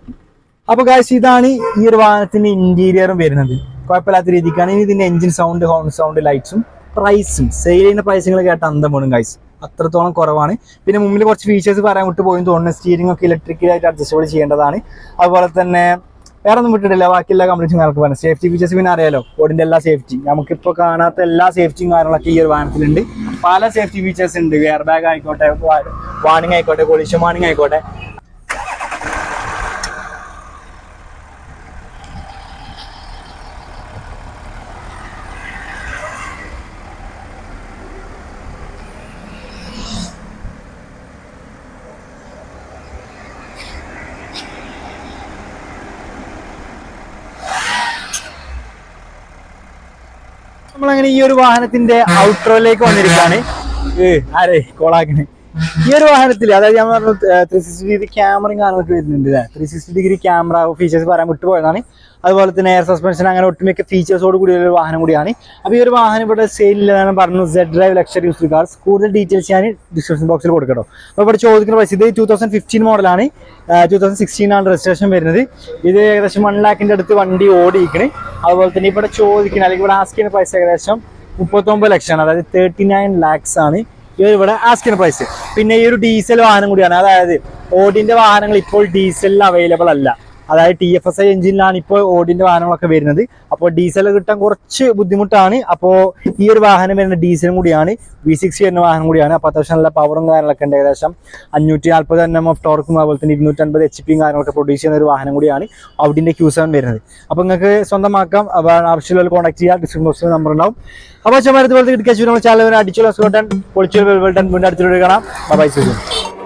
അപ്പൊ കാശ് ഇതാണ് ഈ ഒരു വാഹനത്തിന്റെ ഇന്റീരിയറും വരുന്നത് കുഴപ്പമില്ലാത്ത രീതിക്കാണ് ഇനി ഇതിന്റെ എഞ്ചിൻ സൗണ്ട് ഹോൺ സൗണ്ട് ലൈറ്റ്സും പ്രൈസും സെയിൽ ചെയ്യുന്ന പ്രൈസുകൾ കേട്ട അന്തം പോണും ഗൈസ് അത്രത്തോളം കുറവാണ് പിന്നെ മുമ്പിൽ കുറച്ച് ഫീച്ചേഴ്സ് പറയാൻ വിട്ടു പോയി തോന്നുന്നു സ്റ്റിയറിംഗ് ഒക്കെ ഇലക്ട്രിക്കലായിട്ട് അഡ്ജസ്റ്റബിൾ ചെയ്യേണ്ടതാണ് അതുപോലെ തന്നെ വേറെ ഒന്നും വിട്ടിട്ടില്ല ബാക്കി എല്ലാ കംപ്ലീറ്റും കാര്യങ്ങളൊക്കെ പറഞ്ഞു സേഫ്റ്റി ഫീച്ചേഴ്സ് പിന്നെ അറിയാലോ ഓടിന്റെ എല്ലാ സേഫ്റ്റി നമുക്കിപ്പോൾ കാണാത്ത എല്ലാ സേഫ്റ്റിയും കാര്യങ്ങളൊക്കെ ഈ ഒരു വാഹനത്തിലുണ്ട് പല സേഫ്റ്റി ഫീച്ചേഴ്സ് ഉണ്ട് എയർ ബാഗ് ആയിക്കോട്ടെ വാണിംഗ് ആയിക്കോട്ടെ കൊളിഷൻ വാണിംഗ് ആയിക്കോട്ടെ നമ്മളങ്ങനെ ഈ ഒരു വാഹനത്തിന്റെ ഔട്ട്രോയിലേക്ക് വന്നിരിക്കുകയാണ് ഏ ആരെ കോളാക്കണ് ഈ ഒരു വാഹനത്തിൽ അതായത് ഞാൻ പറഞ്ഞു ത്രീ സിക്സ്റ്റി ഡിഗ്രി ക്യാമറയും കാര്യങ്ങളൊക്കെ വരുന്നുണ്ട് അല്ലേ three sixty degree camera features പറയാൻ വിട്ടുപോയതാണ് അതുപോലെ തന്നെ എയർ സസ്പെൻഷൻ അങ്ങനെ ഒട്ടുമിക്ക ഫീച്ചേഴ്സോട് കൂടിയ ഒരു വാഹനം കൂടിയാണ് അപ്പോൾ ഈ ഒരു വാഹനം ഇവിടെ സെയിലില്ലെന്നാണ് പറഞ്ഞു Z drive luxury use cars കൂടുതൽ ഡീറ്റെയിൽസ് ഞാൻ ഡിസ്ക്രിപ്ഷൻ ബോക്സിൽ കൊടുക്കട്ടോ അപ്പോൾ ഇവിടെ ചോദിക്കുന്ന പ്രൈസ് ഇത് ടൂ തൗസൻഡ് ഫിഫ്റ്റീൻ മോഡലാണ് ടൂ തൗസൻഡ് സിക്സ്റ്റീൻ ആണ് രജിസ്ട്രേഷൻ വരുന്നത് ഇത് ഏകദേശം വൺ ലാഖിൻ്റെ അടുത്ത് വണ്ടി ഓടിയിരിക്കണ് അതുപോലെ തന്നെ ഇവിടെ ചോദിക്കുന്ന അല്ലെങ്കിൽ ഇവിടെ ആസ്ക് ചെയ്യുന്ന പ്രൈസ് ഏകദേശം മുപ്പത്തൊമ്പത് ലക്ഷമാണ് അതായത് തേർട്ടി നയൻ ലാക്സ് ആണ് ഈ ഒരു ഇവിടെ ആസ്കിന് പ്രൈസ് പിന്നെ ഈ ഒരു ഡീസൽ വാഹനം കൂടിയാണ് അതായത് ഓടിന്റെ വാഹനങ്ങൾ ഇപ്പോൾ ഡീസലിൽ അവൈലബിൾ അല്ല അതായത് ടി എഫ് എസ് ഐ എഞ്ചിനിലാണ് ഇപ്പോൾ ഓടിന്റെ വാഹനങ്ങളൊക്കെ വരുന്നത് അപ്പോൾ ഡീസൽ കിട്ടാൻ കുറച്ച് ബുദ്ധിമുട്ടാണ് അപ്പോൾ ഈ ഒരു വാഹനം വരുന്ന ഡീസലും കൂടിയാണ് വി സിക്സ് വരുന്ന വാഹനം കൂടിയാണ് അപ്പോൾ അത്യാവശ്യം നല്ല പവറും കാര്യങ്ങളൊക്കെ ഉണ്ട് ഏകദേശം അഞ്ഞൂറ്റി നാൽപ്പത് എൻ എം എഫ് ടോർക്കും അതുപോലെ തന്നെ ഇരുന്നൂറ്റൻപത് എച്ച് പിയും കാര്യങ്ങളൊക്കെ പ്രൊഡ്യൂസ് ചെയ്യുന്ന ഒരു വാഹനം കൂടിയാണ് ഔഡിന്റെ ക്യൂ സെവൻ വരുന്നത് അപ്പോൾ നിങ്ങൾക്ക് സ്വന്തമാക്കാം അപ്പോൾ ആവശ്യമുള്ള കോൺടാക്ട് ചെയ്യാം ഡിസ്ക്രിപ്ഷൻ ബോക്സിൽ നമ്പർ ഉണ്ടാവും അപ്പോൾ ചുമരത്ത് പോലത്തെ കിട്ടിയ ചാനൽ അടിച്ചുള്ള സ്കോട്ടൻ പൊളിച്ചുള്ള ബട്ടൺ മുന്നേ അടുത്തുള്ള കാണാം ബൈ സുഖം